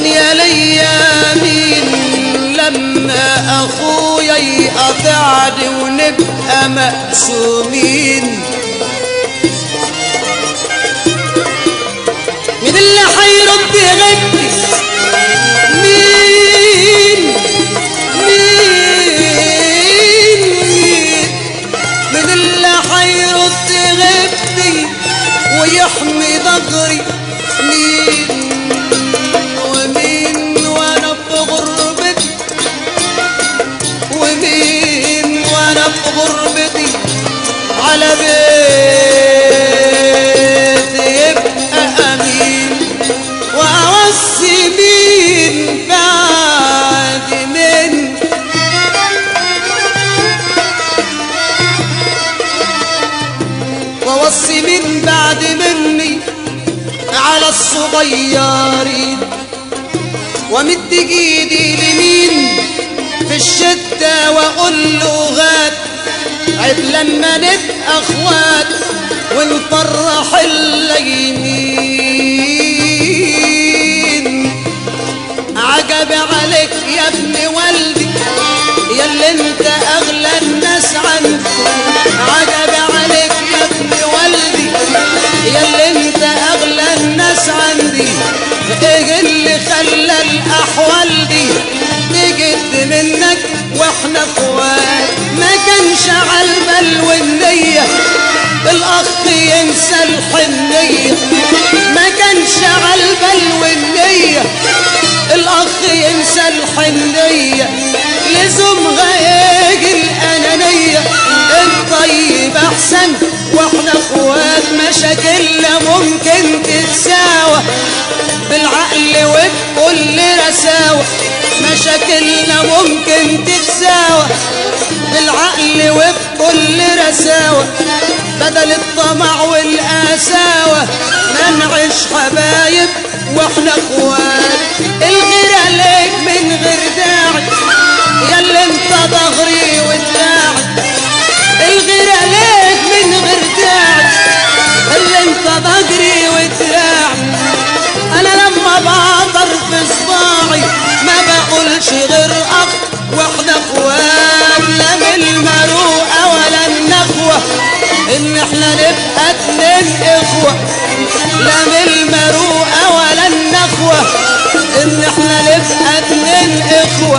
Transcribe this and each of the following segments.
الدنيا ليا مين لما اخويا يقطعني ونبقى مقسومين مين اللي حيرد غيبتي مين مين مين اللي حيرد غيبتي ويحمي ضغري مين ومين وانا في غربتي ومين وانا في غربتي على بيتي يبقى امين واوصي مين بعد من واوصي مين بعد مني على الصغيرين ومد ايدي لمين في الشدة واقول له غاد عيب لما نبقى اخوات ونفرح الليمين عجب عليك يا ابن والدي يا اللي انت اغلى الناس عندي عجب عليك يا ابن والدي يا اللي انت اغلى الناس عندي ايه اللي خلى الاحوال دي تجد منك واحنا اخوات ما كانش على البال والنيه الاخ ينسى الحنيه ما كانش على البال والنيه الاخ ينسى الحنيه لزومها يجي الانانيه الطيب احسن واحنا اخوات مشاكلنا ممكن تتساوى بالعقل وبكل رساوة مشاكلنا ممكن تتساوى بالعقل وبكل رساوة بدل الطمع والقساوة ما نعيش حبايب واحنا اخوات الغير عليك من غير داعي يا اللي انت ظهري ودراعي الغير عليك من غير داعي اللي انت ظهري ودراعي انا لما بعطر في صباعي ما بقولش غير اخ واحنا اخوات لا من المروءه ولا النخوه ان احنا نبقى اتنين اخوه لا من المروءه ولا النخوه ان احنا نبقى اتنين اخوه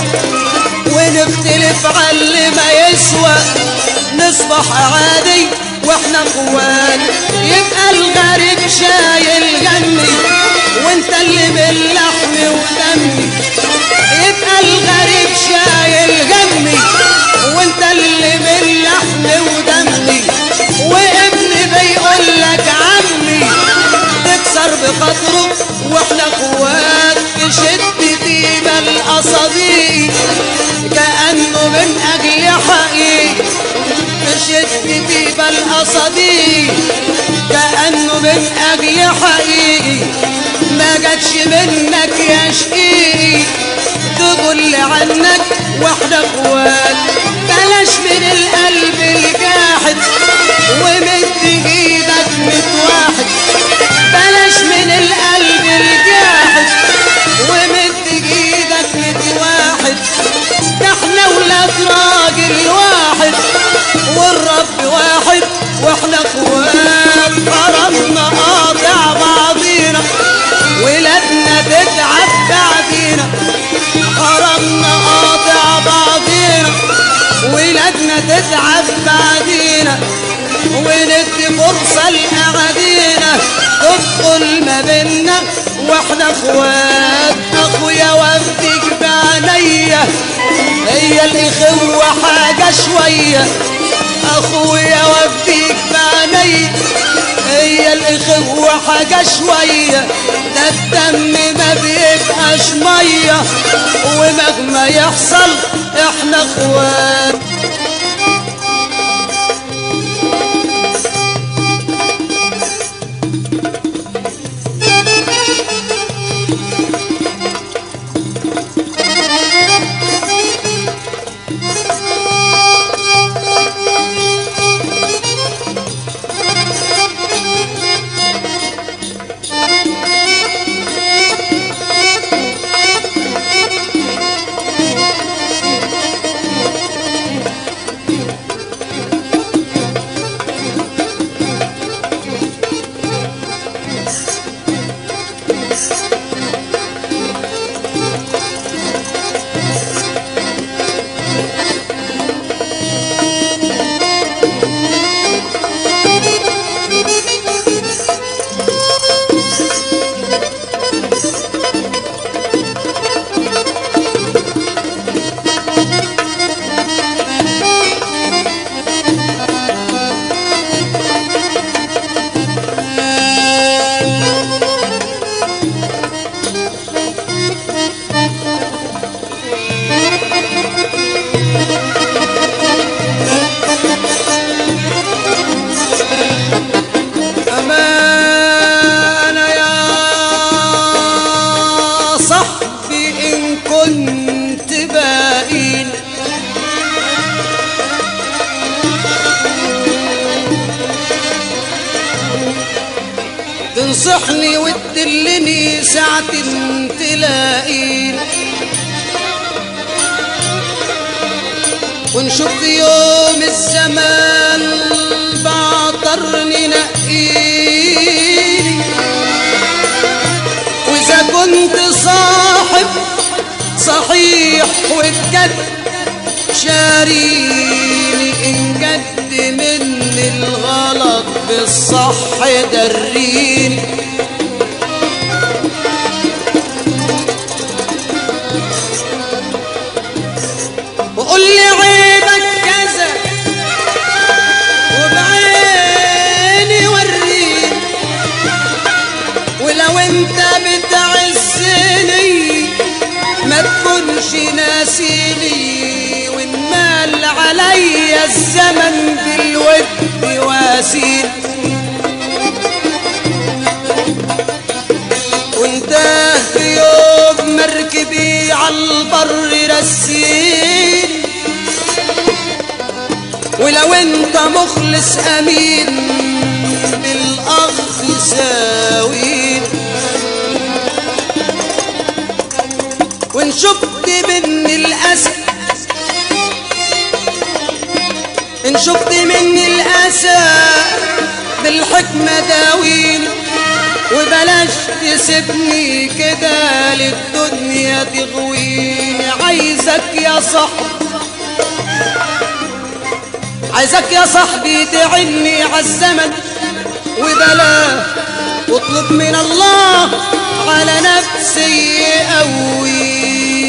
ونختلف على اللي ما يسوى نصبح عادي واحنا اخوات يبقى الغريب شايل جنبي وانت اللي باللحم ودمي يبقى الغريب شايل جنبي وانت اللي باللحم ودمي وابني بيقول لك عمي تكسر بخاطره واحنا اخوات في شدتي بل اصابي كانه من اجل حقيقي في شدتي بل اصابي كانه من اجل حقيقي ما جاتش منك يا شقيقي تقول عنك واحنا اخوات بلاش من القلب الجاحد ومد ايدك مت واحد بلاش من القلب الجاحد ومد ايدك مت واحد ده احنا ولاد راجل واحد والرب واحد واحنا اخوات حرمنا قاطع بعضينا ولادنا تتعب بعدينا حرمنا قاطع بعضينا ولادنا تتعب بعدينا وندي فرصة لأعادينا تدخل ما بينا واحنا اخوات اخويا وفدك بعينيا هي الاخوة حاجة شوية اخويا وفدك بعينيا هي الاخوة حاجة شوية ده الدم ما بيبقاش مية ومهما يحصل احنا اخوات كنت باين تنصحني وتدلني ساعة تلاقين ونشوف يوم الزمان بعطرني نقيني وإذا كنت صاحب صحيح وبجد شاريني إن جد مني الغلط بالصح دريني وقول لي عيبك كذا وبعيني وريني ولو انت بتعزني ما تكونش ناسيني وان مال عليا الزمن بالود واسيل وانت في يوم مركبي عالبر رسيني ولو انت مخلص امين بالاخ ساوين وان شفت مني الاسى ان شفت مني الاسى بالحكمة داويني وبلاش تسيبني كده للدنيا تغويني عايزك يا صاحبي عايزك يا صاحبي تعني عالزمن وبلاه واطلب من الله على نفسي قوي